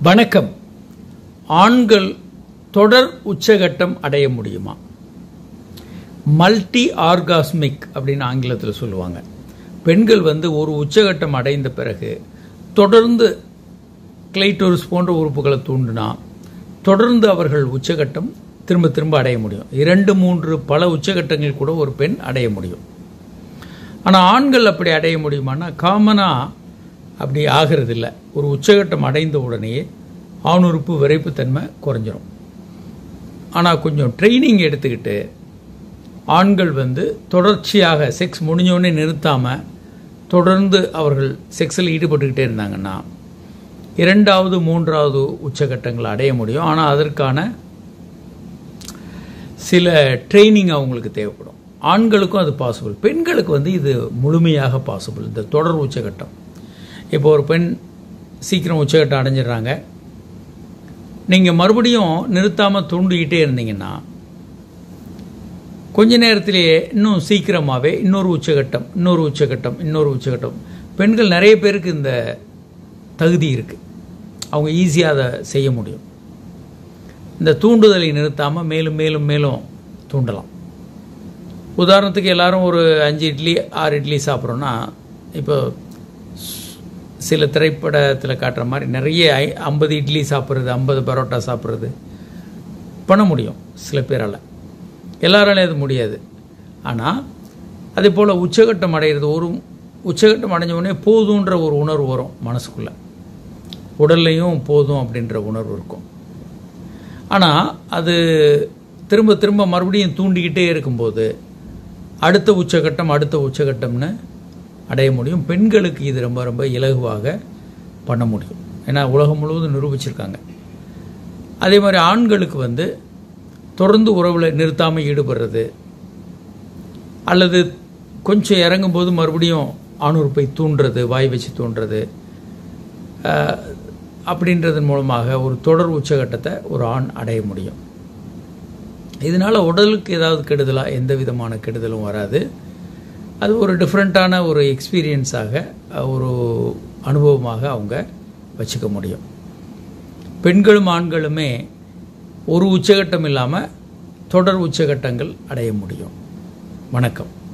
வணக்கம் ஆண்கள் தொடர் உச்சகட்டம் அடைய முடியுமா மல்டி ஆர்காஸ்மிக் அப்படின்னு ஆங்கிலத்தில் சொல்லுவாங்க பெண்கள் வந்து ஒரு உச்சகட்டம் அடைந்த பிறகு தொடர்ந்து கிளைட்டோரிஸ் போன்ற உறுப்புகளை தூண்டினா தொடர்ந்து அவர்கள் உச்சகட்டம் திரும்ப திரும்ப அடைய முடியும் இரண்டு மூன்று பல உச்சகட்டங்கள் கூட ஒரு பெண் அடைய முடியும் ஆனால் ஆண்கள் அப்படி அடைய முடியுமானா காமனாக அப்படி ஆகிறது இல்லை ஒரு உச்சகட்டம் அடைந்த உடனேயே ஆணுறுப்பு விரைப்புத்தன்மை குறைஞ்சிரும் ஆனால் கொஞ்சம் ட்ரைனிங் எடுத்துக்கிட்டு ஆண்கள் வந்து தொடர்ச்சியாக செக்ஸ் முடிஞ்சோடனே நிறுத்தாமல் தொடர்ந்து அவர்கள் செக்ஸில் ஈடுபட்டுக்கிட்டே இருந்தாங்கன்னா இரண்டாவது மூன்றாவது உச்சகட்டங்களை அடைய முடியும் ஆனால் அதற்கான சில ட்ரைனிங் அவங்களுக்கு தேவைப்படும் ஆண்களுக்கும் அது பாசிபிள் பெண்களுக்கு வந்து இது முழுமையாக பாசிபிள் இந்த தொடர் உச்சகட்டம் இப்போ ஒரு பெண் சீக்கிரம் உச்சகட்டம் அடைஞ்சிடுறாங்க நீங்கள் மறுபடியும் நிறுத்தாமல் தூண்டிக்கிட்டே இருந்தீங்கன்னா கொஞ்ச நேரத்திலேயே இன்னும் சீக்கிரமாகவே இன்னொரு உச்சகட்டம் இன்னொரு உச்சகட்டம் இன்னொரு உச்சகட்டம் பெண்கள் நிறைய பேருக்கு இந்த தகுதி இருக்குது அவங்க ஈஸியாக அதை செய்ய முடியும் இந்த தூண்டுதலை நிறுத்தாமல் மேலும் மேலும் மேலும் தூண்டலாம் உதாரணத்துக்கு எல்லாரும் ஒரு அஞ்சு இட்லி ஆறு இட்லி சாப்பிட்றோன்னா இப்போ சில திரைப்படத்தில் காட்டுற மாதிரி நிறைய ஐ ஐம்பது இட்லி சாப்பிட்றது ஐம்பது பரோட்டா சாப்பிட்றது பண்ண முடியும் சில பேரால் எல்லாராலையும் அது முடியாது ஆனால் அதே போல் உச்சகட்டம் அடைகிறது ஒரு உச்சகட்டம் அடைஞ்ச உடனே போதுன்ற ஒரு உணர்வு வரும் மனசுக்குள்ளே உடல்லையும் போதும் அப்படின்ற உணர்வு இருக்கும் ஆனால் அது திரும்ப திரும்ப மறுபடியும் தூண்டிக்கிட்டே இருக்கும்போது அடுத்த உச்சகட்டம் அடுத்த உச்சகட்டம்னு அடைய முடியும் பெண்களுக்கு இது ரொம்ப ரொம்ப இலகுவாக பண்ண முடியும் ஏன்னா உலகம் முழுவதும் நிரூபிச்சிருக்காங்க அதே மாதிரி ஆண்களுக்கு வந்து தொடர்ந்து உறவில் நிறுத்தாமல் ஈடுபடுறது அல்லது கொஞ்சம் இறங்கும்போது மறுபடியும் ஆணுறுப்பை தூண்டுறது வாய் வச்சு தூண்டுறது அப்படின்றதன் மூலமாக ஒரு தொடர் உச்சகட்டத்தை ஒரு ஆண் அடைய முடியும் இதனால் உடலுக்கு ஏதாவது கெடுதலாக எந்த விதமான கெடுதலும் வராது அது ஒரு டிஃப்ரெண்ட்டான ஒரு எக்ஸ்பீரியன்ஸாக ஒரு அனுபவமாக அவங்க வச்சுக்க முடியும் பெண்களும் ஆண்களுமே ஒரு உச்சகட்டம் இல்லாமல் தொடர் உச்சகட்டங்கள் அடைய முடியும் வணக்கம்